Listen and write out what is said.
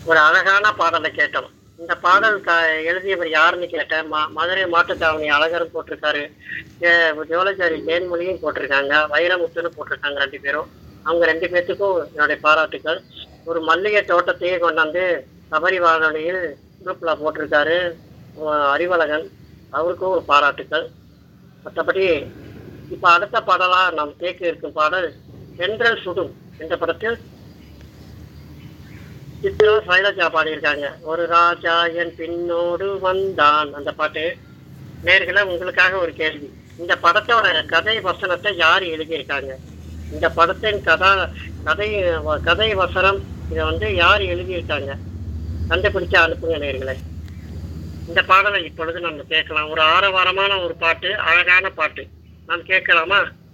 ஒரு அழகான பாடலை கேட்டோம் இந்த பாடல் க எழுதியவர் யாருன்னு கேட்டேன் ம மதுரை மாட்டுத்தாவணி அழகரும் போட்டிருக்காரு ஜெ- ஜோலஜாரி தேன்மொழியும் போட்டிருக்காங்க வைரமுத்துன்னு போட்டிருக்காங்க ரெண்டு பேரும் அவங்க ரெண்டு பேர்த்துக்கும் என்னுடைய பாராட்டுக்கள் ஒரு மல்லிகை தோட்டத்தையே கொண்டாந்து சபரி வானொலியில் குரூப்பில் போட்டிருக்காரு அஹ் அறிவழகன் அவருக்கும் ஒரு பாராட்டுக்கள் மற்றபடி இப்போ அடுத்த பாடலாக நாம் கேட்க இருக்கும் பாடல் தென்றல் சுடும் என்ற படத்தில் சித்ரா சைலஜா பாடியிருக்காங்க ஒரு ராஜா என் பின்னோடு வந்தான் அந்த பாட்டு நேர்களை உங்களுக்காக ஒரு கேள்வி இந்த படத்தோட கதை வசனத்தை யார் எழுதியிருக்காங்க இந்த படத்தின் கதா கதை கதை வசனம் இதை வந்து யார் எழுதியிருக்காங்க கண்டுபிடிச்சு அனுப்புங்க நேர்களை இந்த பாடலை இப்பொழுது நம்ம கேட்கலாம் ஒரு ஆரவாரமான ஒரு பாட்டு அழகான பாட்டு நாம் கேட்கலாமா